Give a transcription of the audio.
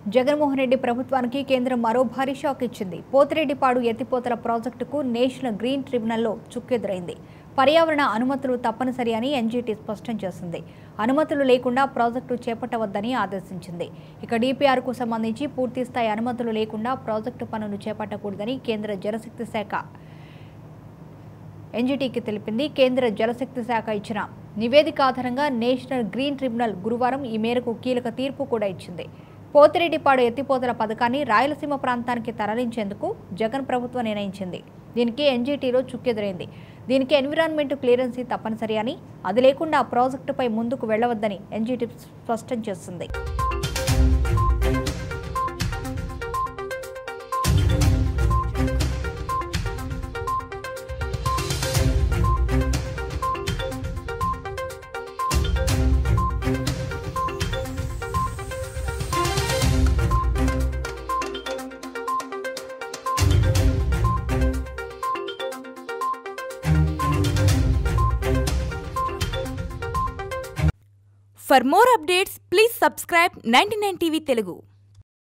జగన్మోహన్ రెడ్డి ప్రభుత్వానికి కేంద్రం మరో భారీ షాక్ ఇచ్చింది పోతిరెడ్డిపాడు ఎత్తిపోతల ప్రాజెక్టుకు నేషనల్ గ్రీన్ ట్రిబ్యునల్లో చుక్కెదురైంది పర్యావరణ అనుమతులు తప్పనిసరి అని ఎన్జీటీ స్పష్టం చేసింది అనుమతులు లేకుండా ప్రాజెక్టు చేపట్టవద్దని ఆదేశించింది ఇక డిపిఆర్కు సంబంధించి పూర్తిస్థాయి అనుమతులు లేకుండా ప్రాజెక్టు పనులు చేపట్టకూడదని కేంద్ర జలశక్తి శాఖ ఎన్జీటీకి తెలిపింది కేంద్ర జలశక్తి శాఖ ఇచ్చిన నివేదిక ఆధారంగా నేషనల్ గ్రీన్ ట్రిబ్యునల్ గురువారం ఈ మేరకు కీలక తీర్పు కూడా ఇచ్చింది పోతిరెడ్డిపాడు ఎత్తిపోతల పథకాన్ని రాయలసీమ ప్రాంతానికి తరలించేందుకు జగన్ ప్రభుత్వం నిర్ణయించింది దీనికి ఎన్జీటీలో చుక్కెదురైంది దీనికి ఎన్విరాన్మెంట్ క్లియరెన్సీ తప్పనిసరి అని అది లేకుండా ఆ ప్రాజెక్టుపై ముందుకు వెళ్లవద్దని ఎన్జీటీ స్పష్టం చేసింది For more updates, please subscribe 99 TV Telugu.